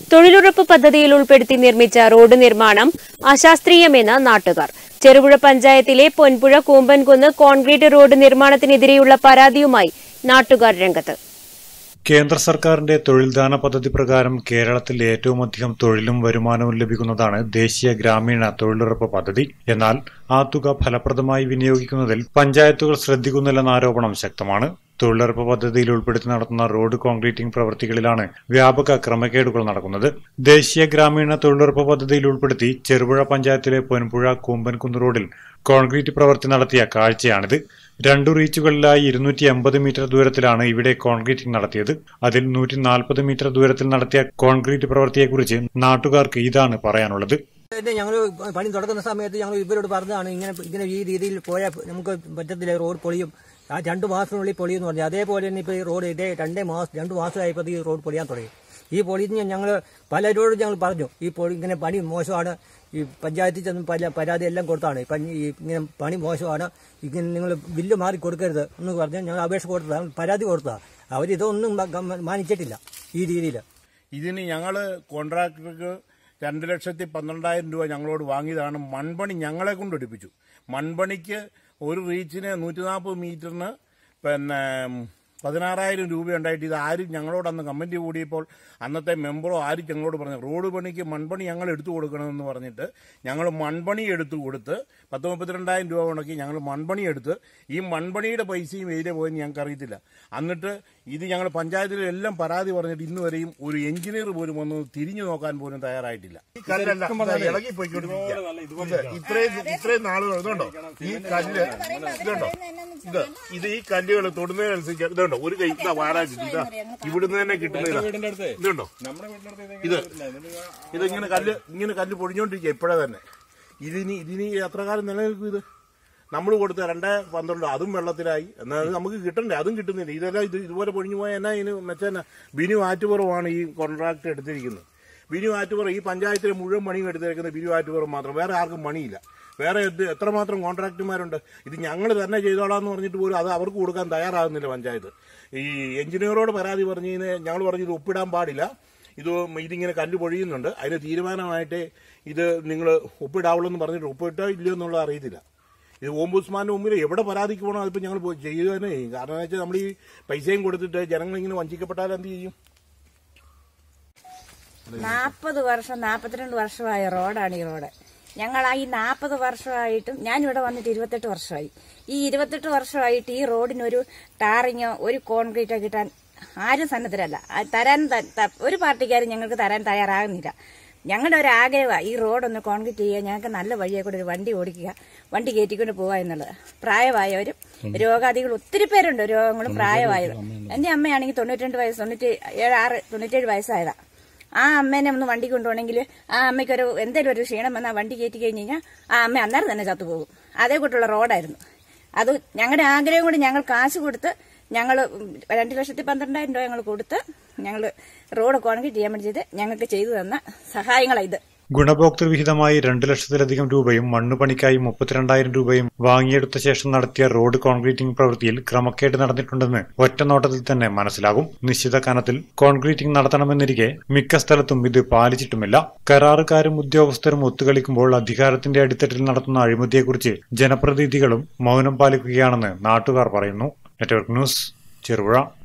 തൊഴിലുറപ്പ് പദ്ധതിയിൽ ഉൾപ്പെടുത്തി നിർമ്മിച്ച റോഡ് നിർമ്മാണം അശാസ്ത്രീയമെന്ന് നാട്ടുകാർ ചെറുപുഴ പഞ്ചായത്തിലെ പൊൻപുഴ കൂമ്പൻകുന്ന് കോൺക്രീറ്റ് റോഡ് നിർമ്മാണത്തിനെതിരെയുള്ള പരാതിയുമായി നാട്ടുകാർ രംഗത്ത് കേന്ദ്ര സർക്കാരിന്റെ തൊഴിൽദാന പദ്ധതി പ്രകാരം കേരളത്തിൽ ഏറ്റവും അധികം തൊഴിലും വരുമാനവും ലഭിക്കുന്നതാണ് ദേശീയ ഗ്രാമീണ തൊഴിലുറപ്പ് പദ്ധതി എന്നാൽ ആ തുക ഫലപ്രദമായി വിനിയോഗിക്കുന്നതിൽ പഞ്ചായത്തുകൾ ശ്രദ്ധിക്കുന്നില്ലെന്ന ആരോപണം ശക്തമാണ് തൊഴിലുറപ്പ് പദ്ധതിയിൽ ഉൾപ്പെടുത്തി നടത്തുന്ന റോഡ് കോൺക്രീറ്റിംഗ് പ്രവൃത്തികളിലാണ് വ്യാപക ക്രമക്കേടുകൾ നടക്കുന്നത് ദേശീയ ഗ്രാമീണ തൊഴിലുറപ്പ് പദ്ധതിയിൽ ഉൾപ്പെടുത്തി ചെറുപുഴ പഞ്ചായത്തിലെ പൊൻപുഴ കൂമ്പൻകുന്ന് റോഡിൽ കോൺക്രീറ്റ് പ്രവൃത്തി നടത്തിയ കാഴ്ചയാണിത് രണ്ടു റീച്ചുകളിലായി ഇരുന്നൂറ്റി എൺപത് മീറ്റർ ദൂരത്തിലാണ് ഇവിടെ കോൺക്രീറ്റിംഗ് നടത്തിയത് അതിൽ നൂറ്റി നാൽപ്പത് മീറ്റർ ദൂരത്തിൽ നടത്തിയ കോൺക്രീറ്റ് പ്രവൃത്തിയെക്കുറിച്ച് നാട്ടുകാർക്ക് ഇതാണ് പറയാനുള്ളത് പിന്നെ ഞങ്ങൾ പണി തുടങ്ങുന്ന സമയത്ത് ഞങ്ങൾ ഇവരോട് പറഞ്ഞതാണ് ഇങ്ങനെ ഇങ്ങനെ ഈ രീതിയിൽ പോയാൽ നമുക്ക് പറ്റത്തില്ല റോഡ് പൊളിയും ആ രണ്ട് മാസത്തിനുള്ളിൽ പൊളിയെന്ന് പറഞ്ഞു അതേപോലെ തന്നെ ഇപ്പോൾ ഈ റോഡ് ഇതേ രണ്ടേ മാസം രണ്ട് മാസമായപ്പോൾ ഈ റോഡ് പൊളിയാൻ തുടങ്ങി ഈ പൊളിഞ്ഞ് ഞങ്ങൾ പലരോടും ഞങ്ങൾ പറഞ്ഞു ഈ പൊളി ഇങ്ങനെ പണി മോശമാണ് ഈ പഞ്ചായത്തിൽ ചെന്ന് പല പരാതി എല്ലാം കൊടുത്താണ് ഈ പണി ഈ ഇങ്ങനെ പണി മോശമാണ് ഇങ്ങനെ നിങ്ങൾ ബില്ല് മാറി കൊടുക്കരുത് എന്ന് പറഞ്ഞ് ഞങ്ങൾ അപേക്ഷ കൊടുത്തതാണ് പരാതി കൊടുത്തതാണ് അവരിതൊന്നും മ- മാനിച്ചിട്ടില്ല ഈ രീതിയിൽ ഇതിന് ഞങ്ങൾ കോൺട്രാക്ടർക്ക് രണ്ട് ലക്ഷത്തി പന്ത്രണ്ടായിരം രൂപ ഞങ്ങളോട് വാങ്ങിയതാണ് മൺപണി ഞങ്ങളെ കൊണ്ട് എടുപ്പിച്ചു മൺപണിക്ക് ഒരു റീച്ചിന് നൂറ്റി നാൽപ്പത് മീറ്ററിന് പിന്നെ പതിനാറായിരം രൂപ ഉണ്ടായിട്ട് ഇത് ആരും ഞങ്ങളോട് അന്ന് കമ്മിറ്റി കൂടിയപ്പോൾ അന്നത്തെ മെമ്പറോ ആരും ഞങ്ങളോട് പറഞ്ഞു റോഡ് പണിക്ക് മൺപണി ഞങ്ങൾ എടുത്തു കൊടുക്കണമെന്ന് പറഞ്ഞിട്ട് ഞങ്ങൾ മൺപണി എടുത്തു കൊടുത്ത് പത്ത് മുപ്പത്തിരണ്ടായിരം രൂപ ഉണക്കി ഞങ്ങൾ മൺപണി എടുത്ത് ഈ മൺപണിയുടെ പൈസയും എതിരെ പോയെന്ന് ഞങ്ങൾക്ക് അറിയത്തില്ല എന്നിട്ട് ഇത് ഞങ്ങൾ പഞ്ചായത്തിലെല്ലാം പരാതി പറഞ്ഞിട്ട് ഇന്ന് വരെയും ഒരു എഞ്ചിനീയർ പോലും ഒന്ന് തിരിഞ്ഞു നോക്കാൻ പോലും തയ്യാറായിട്ടില്ല ഈ കല്ലല്ല ഇതാ ഇളകി പോയിക്കൊണ്ടിരിക്കുക. ഇത് ഇത്രയും ഇത്രയും നാളുകൾ ഇതുണ്ടോ ഈ കല്ല് ഇതുണ്ടോ ഇത് ഇത് ഈ കല്ലുകൾ തൊടുന്നതിനനുസരിച്ച് ഇതുണ്ടോ ഒരു കൈ ഇതാ വാരാൻ ഇതാ ഇവിടുന്ന് തന്നെ കിട്ടുന്ന ഇതുണ്ടോ ഇത് ഇതിങ്ങനെ കല്ല് ഇങ്ങനെ കല്ല് പൊടിഞ്ഞോണ്ടിരിക്കുക ഇപ്പോഴേ തന്നെ ഇതിനി ഇതിനി എത്ര കാലം നിലനിൽക്കും ഇത് നമ്മൾ കൊടുത്ത രണ്ടേ പന്ത്രണ്ട് അതും വെള്ളത്തിലായി എന്നാൽ നമുക്ക് കിട്ടണ്ടേ അതും കിട്ടുന്നില്ല ഇതെല്ലാം ഇത് ഇതുപോലെ പൊഴിഞ്ഞു പോയാൽ എന്നാ ഇതിന് മെച്ചെന്നാ ബിനു ആറ്റുപുറമാണ് ഈ കോൺട്രാക്ട് എടുത്തിരിക്കുന്നത് ബിനു ആറ്റുപുറം ഈ പഞ്ചായത്തിലെ മുഴുവൻ പണിയും എടുത്തിരിക്കുന്നത് ബിനു ആറ്റുപുറം മാത്രം വേറെ ആർക്കും പണിയില്ല വേറെ ഇത് എത്രമാത്രം കോൺട്രാക്ടർമാരുണ്ട് ഇത് ഞങ്ങൾ തന്നെ ചെയ്തോളാം എന്ന് പറഞ്ഞിട്ട് പോലും അത് അവർക്ക് കൊടുക്കാൻ തയ്യാറാകുന്നില്ല പഞ്ചായത്ത് ഈ എഞ്ചിനീയറോട് പരാതി പറഞ്ഞു ഞങ്ങൾ പറഞ്ഞു ഇത് ഒപ്പിടാൻ പാടില്ല ഇത് ഇതിങ്ങനെ കല്ല് പൊഴിയുന്നുണ്ട് അതിന് തീരുമാനമായിട്ട് ഇത് നിങ്ങൾ ഒപ്പിടാവുള്ളൂ എന്ന് പറഞ്ഞിട്ട് ഒപ്പിട്ടോ ഇല്ലയോ എന്നുള്ളത് അറിയത്തില്ല ഇത് ഓംബുഡ്സ്മാന്റെ മുമ്പിൽ എവിടെ പരാതിക്ക് പോകണം അതിപ്പോൾ ഞങ്ങൾ പോയി ചെയ്യുക തന്നെ ചെയ്യും കാരണം എന്ന് വെച്ചാൽ നമ്മൾ ഈ പൈസയും കൊടുത്തിട്ട് ജനങ്ങൾ ഇങ്ങനെ വഞ്ചിക്കപ്പെട്ടാൽ എന്ത് ചെയ്യും നാൽപ്പത് വർഷം നാൽപ്പത്തിരണ്ട് വർഷമായ റോഡാണ് ഈ റോഡ് ഞങ്ങൾ ആ ഈ നാൽപ്പത് വർഷമായിട്ടും ഞാനിവിടെ വന്നിട്ട് ഇരുപത്തെട്ട് വർഷമായി ഈ ഇരുപത്തെട്ട് വർഷമായിട്ട് ഈ റോഡിനൊരു ടാറിങ്ങോ ഒരു കോൺക്രീറ്റോ കിട്ടാൻ ആരും സന്നദ്ധരല്ല ആ തരാൻ ത- ത- ഒരു പാർട്ടിക്കാരും ഞങ്ങൾക്ക് തരാൻ തയ്യാറാകുന്നില്ല ഞങ്ങളുടെ ഒരു ആഗ്രഹമാണ് ഈ റോഡൊന്ന് കോൺക്രീറ്റ് ചെയ്യുക ഞങ്ങൾക്ക് നല്ല വഴിയെ കൂടെ ഒരു വണ്ടി ഓടിക്കുക വണ്ടി കയറ്റിക്കൊണ്ട് പോവുക എന്നുള്ളത് പ്രായമായവരും രോഗാദികൾ ഒത്തിരി പേരുണ്ട് രോഗങ്ങളും പ്രായമായത് എന്റെ അമ്മയാണെങ്കിൽ തൊണ്ണൂറ്റിരണ്ട് വയസ്സ് തൊണ്ണൂറ്റി ഏഴ് ആറ് തൊണ്ണൂറ്റേഴ് വയസ്സായതാ ആ അമ്മേനെ ഒന്ന് വണ്ടി കൊണ്ടുപോകണമെങ്കിൽ ആ അമ്മയ്ക്ക് ഒരു എന്തെങ്കിലും ഒരു ക്ഷീണം വന്നാൽ വണ്ടി കയറ്റി കഴിഞ്ഞ് കഴിഞ്ഞാൽ ആ അമ്മ അന്നേരം തന്നെ ചത്തുപോകും അതേ കൂട്ടുള്ള റോഡായിരുന്നു അത് ഞങ്ങളുടെ ആഗ്രഹം കൂടി ഞങ്ങൾ കാശ് കൊടുത്ത് ഞങ്ങൾ രണ്ട് ലക്ഷത്തി പന്ത്രണ്ടായിരം രൂപ ഞങ്ങൾ കൊടുത്ത് ഞങ്ങൾ റോഡ് കോൺക്രീറ്റ് ചെയ്യാൻ വേണ്ടി ചെയ്ത് ഞങ്ങൾക്ക് ചെയ്തു തന്ന സഹായങ്ങളാണ് ഇത് ഗുണഭോക്തൃ വിഹിതമായി രണ്ടു ലക്ഷത്തിലധികം രൂപയും മണ്ണുപണിക്കായി മുപ്പത്തിരണ്ടായിരം രൂപയും വാങ്ങിയെടുത്ത ശേഷം നടത്തിയ റോഡ് കോൺക്രീറ്റിംഗ് പ്രവൃത്തിയിൽ ക്രമക്കേട് നടന്നിട്ടുണ്ടെന്ന് ഒറ്റനോട്ടത്തിൽ തന്നെ മനസ്സിലാകും നിശ്ചിത കനത്തിൽ കോൺക്രീറ്റിംഗ് നടത്തണമെന്നിരിക്കെ മിക്ക സ്ഥലത്തും ഇത് പാലിച്ചിട്ടുമില്ല കരാറുകാരും ഉദ്യോഗസ്ഥരും ഒത്തുകളിക്കുമ്പോൾ അധികാരത്തിന്റെ അടിത്തട്ടിൽ നടത്തുന്ന അഴിമതിയെക്കുറിച്ച് ജനപ്രതിനിധികളും മൗനം പാലിക്കുകയാണെന്ന് നാട്ടുകാർ പറയുന്നു നെറ്റ്വർക്ക് ന്യൂസ് ചെറുപുഴ